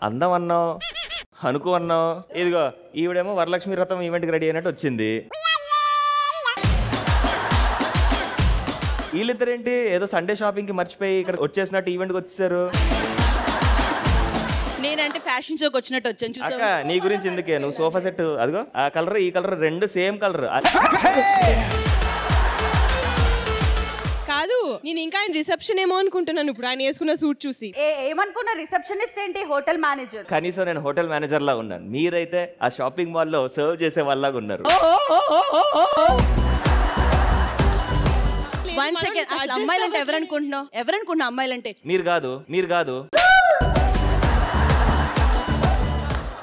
అందం అన్నావు అనుకు అన్నావు ఇదిగో ఈవిడేమో వరలక్ష్మి రథం ఈవెంట్కి రెడీ అయినట్టు వచ్చింది వీళ్ళిద్దరేంటి ఏదో సండే షాపింగ్కి మర్చిపోయి ఇక్కడ వచ్చేసినట్టు ఈవెంట్కి వచ్చేసారు నేనంటే ఫ్యాషన్ షోకి వచ్చినట్టు వచ్చాను అక్క చూసా నీ గురించి ఎందుకే నువ్వు సోఫా సెట్ అదిగో ఆ కలర్ ఈ కలర్ రెండు సేమ్ కలర్ కాదు నేను ఇంకా ఆయన రిసెప్షన్ ఏమో అనుకుంటున్నాను ఇప్పుడు ఆయన వేసుకున్న సూట్ చూసి ఏ ఏమనుకున్న రిసెప్షనిస్ట్ ఏంటి హోటల్ మేనేజర్ కనీసం నేను హోటల్ మేనేజర్ లాగా ఉన్నాను మీరైతే ఆ షాపింగ్ మాల్లో సర్వ్ చేసే వాళ్ళలాగా ఉన్నారు వన్ సెకండ్ అసలు అమ్మాయిలంటే ఎవరనుకుంటున్నావు ఎవరనుకుంటున్నావు అమ్మాయిలంటే మీరు కాదు మీరు కాదు